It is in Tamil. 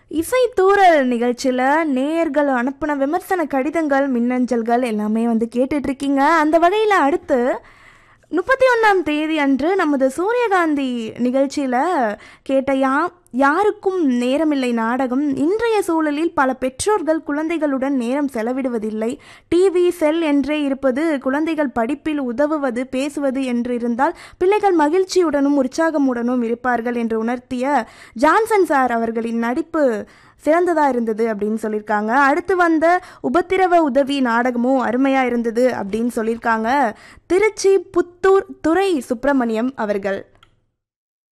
இசை தூரல் நிகழ்ச்சியில் நேயர்கள் அனுப்பின விமர்சன கடிதங்கள் மின்னஞ்சல்கள் எல்லாமே வந்து கேட்டுட்டு இருக்கீங்க அந்த வகையில் அடுத்து முப்பத்தி ஒன்றாம் தேதி அன்று நமது சூரியகாந்தி நிகழ்ச்சியில் கேட்ட யா யாருக்கும் நேரமில்லை நாடகம் இன்றைய சூழலில் பல பெற்றோர்கள் குழந்தைகளுடன் நேரம் செலவிடுவதில்லை டிவி செல் என்றே இருப்பது குழந்தைகள் படிப்பில் உதவுவது பேசுவது என்று இருந்தால் பிள்ளைகள் மகிழ்ச்சியுடனும் உற்சாகமுடனும் இருப்பார்கள் என்று உணர்த்திய ஜான்சன் சார் அவர்களின் நடிப்பு சிறந்ததா இருந்தது அப்படின்னு சொல்லியிருக்காங்க அடுத்து வந்த உபத்திரவ உதவி நாடகமும் அருமையா இருந்தது அப்படின்னு சொல்லியிருக்காங்க திருச்சி புத்தூர் துரை சுப்பிரமணியம் அவர்கள்